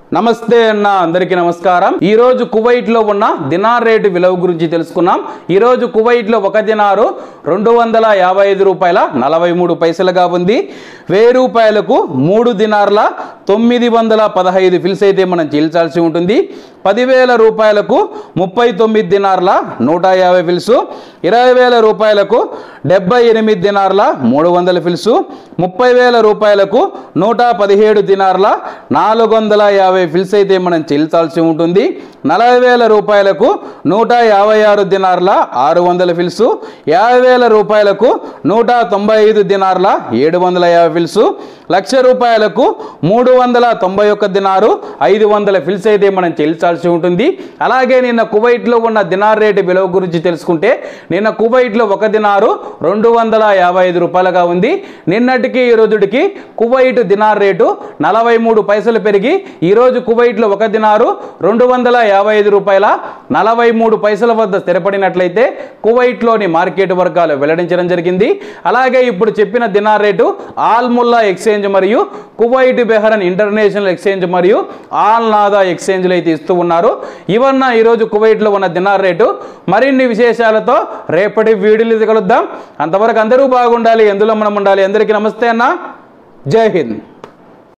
నమస్తే అన్న అందరికీ నమస్కారం ఈ రోజు కువైట్ లో ఉన్న దినార్ రేటు విలువ గురించి తెలుసుకున్నాం ఈ రోజు కువైట్ లో ఒక దినారు రెండు వందల యాభై ఐదు రూపాయల నలభై మూడు పైసలుగా ఉంది వెయ్యి రూపాయలకు మూడు దినార్ల తొమ్మిది వందల పదహైదు ఫిల్స్ అయితే మనం చెల్లించాల్సి ఉంటుంది పదివేల రూపాయలకు ముప్పై తొమ్మిది దినార్ల నూట యాభై ఫిల్స్ ఇరవై వేల రూపాయలకు డెబ్బై ఎనిమిది దినార్ల మూడు వందల ఫిల్స్ ముప్పై వేల రూపాయలకు నూట పదిహేడు దినార్ల నాలుగు వందల యాభై ఫిల్స్ అయితే మనం చెల్లించాల్సి ఉంటుంది నలభై వేల రూపాయలకు నూట యాభై ఆరు దినార్ల ఆరు వందల ఫిల్స్ యాభై వేల రూపాయలకు నూట తొంభై ఐదు దినార్ల ఏడు వందల యాభై ఫిల్స్ లక్ష రూపాయలకు మూడు వందల తొంభై ఒక్క దినారు ఐదు వందల ఫిల్స్ అయితే మనం చెల్లించాల్సి ఉంటుంది అలాగే నిన్న కువైట్లో ఉన్న దినార్ రేటు విలువ గురించి తెలుసుకుంటే నిన్న కువైట్లో ఒక దినారు రెండు వందల యాభై ఐదు రూపాయలుగా ఉంది నిన్నటికి ఈ రోజుటికి కువైట్ దినార్ రేటు నలభై మూడు పైసలు పెరిగి ఈరోజు కువైట్లో ఒక దినారు రెండు వందల యాభై ఐదు రూపాయల నలభై మూడు పైసల వద్ద స్థిరపడినట్లయితే కువైట్లోని మార్కెట్ వర్గాలు వెల్లడించడం జరిగింది అలాగే ఇప్పుడు చెప్పిన dinar rate Al Mulla exchange మరియు కువైట్ బెహరన్ ఇంటర్నేషనల్ ఎక్స్చేంజ్ మరియు ఆల్ నాదా ఎక్స్చేంజ్లు అయితే ఇస్తూ ఉన్నారు ఇవన్న ఈరోజు కువైట్లో ఉన్న దినార్ రేటు మరిన్ని విశేషాలతో రేపటి వీడియోలు కలుద్దాం అంతవరకు అందరూ బాగుండాలి ఎందులో మనం ఉండాలి అందరికీ నమస్తే అన్న జై హింద్